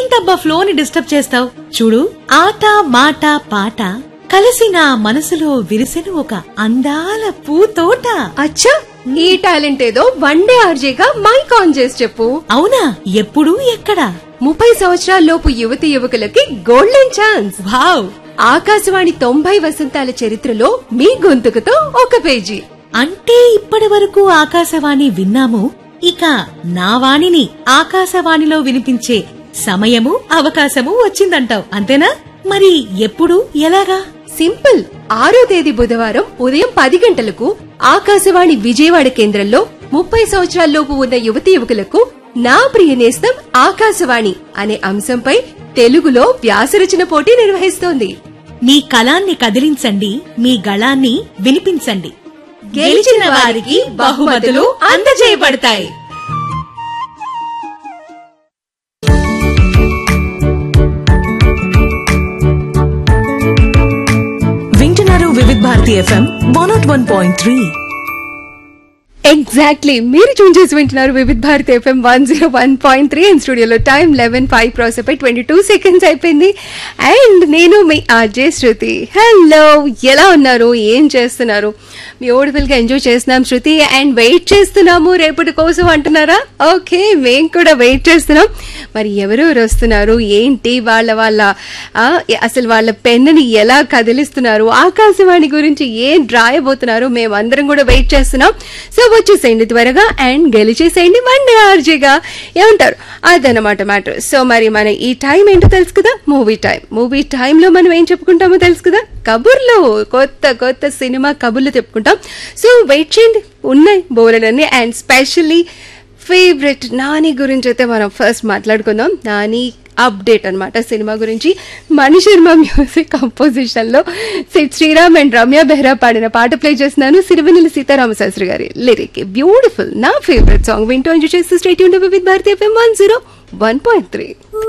ఏంటబ్బా ఫ్లోని డిస్టర్బ్ చేస్తావు చూడు ఆట మాట పాట కలిసి నా మనసులో విరిసెను ఒక అందాల పూతోట అచ్చా ఈ టాలెంట్ ఏదో వన్ డే ఆర్జేగా మైక్ ఆన్ చేసి చెప్పు అవునా ఎప్పుడు ఎక్కడ ముప్పై సంవత్సరాల లోపు యువతి యువకులకి గోల్డెన్ ఛాన్స్ వావ్ ఆకాశవాణి తొంభై వసంతాల చరిత్రలో మీ గొంతుకుతో ఒక పేజీ అంటే ఇప్పటి వరకు ఆకాశవాణి విన్నాము ఇక నా వాణిని ఆకాశవాణిలో వినిపించే సమయము అవకాశము వచ్చిందంటావు అంతేనా మరి ఎప్పుడు ఎలాగా సింపుల్ ఆరో తేదీ బుధవారం ఉదయం పది గంటలకు ఆకాశవాణి విజయవాడ కేంద్రంలో ముప్పై సంవత్సరాల లోపు ఉన్న యువతి యువకులకు నా ప్రియ నేస్తం ఆకాశవాణి అనే అంశంపై తెలుగులో వ్యాసరచన పోటీ నిర్వహిస్తోంది మీ కళాన్ని కదిలించండి మీ గళాన్ని వినిపించండి గెలిచిన వారికి బహుమతులు అందజేయబడతాయి వింటున్నారు Vividh Bharati FM one nought one point three exactly మీరు చూన్ చేసి వింటున్నారు Vividh Bharati FM one zero one point three and స్టూడియోలో టైం లెవెన్ ఫైవ్ క్రాస్ అయిపోయి ట్వంటీ టూ సెకండ్స్ అయిపోయింది అండ్ నేను మీ ఆర్జే శృతి హలో ఎలా ఉన్నారు ఏం చేస్తున్నారు బ్యూటిఫుల్ గా ఎంజాయ్ చేస్తున్నాం శృతి అండ్ వెయిట్ చేస్తున్నాము రేపటి కోసం అంటున్నారా ఓకే మేము కూడా వెయిట్ చేస్తున్నాం మరి ఎవరెవరు వస్తున్నారు ఏంటి వాళ్ళ వాళ్ళ ఆ, అసలు వాళ్ళ పెన్నుని ఎలా కదిలిస్తున్నారు ఆకాశవాణి గురించి ఏం రాయబోతున్నారు మేమందరం కూడా వెయిట్ చేస్తున్నాం సో వచ్చేసేయండి త్వరగా అండ్ గెలిచేసేయండి వన్ డే ఆర్జీగా ఏమంటారు అదనమాట మ్యాటర్ సో మరి మన ఈ టైం ఏంటో తెలుసు కదా మూవీ టైం మూవీ టైంలో మనం ఏం చెప్పుకుంటామో తెలుసు కదా కబుర్లు కొత్త కొత్త సినిమా కబుర్లు చెప్పుకుంటాం సో వెయిట్ చేయండి ఉన్నాయి బోలెడన్ని అండ్ స్పెషల్లీ ఫేవరెట్ నాని గురించి అయితే మనం ఫస్ట్ మాట్లాడుకుందాం నాని అప్డేట్ అన్నమాట సినిమా గురించి మణి శర్మ మ్యూజిక్ కంపోజిషన్ లో సిద్ శ్రీరామ్ అండ్ రమ్య బెహ్రా పాడిన పాట ప్లే చేస్తున్నాను సిరివెన్నెల సీతారామ శాస్త్రి గారి లిరిక్ బ్యూటిఫుల్ నా ఫేవరెట్ సాంగ్ వింటూ ఎంజాయ్ చేస్తూ స్టేట్ యూన్ with Bharatiya FM one zero one point three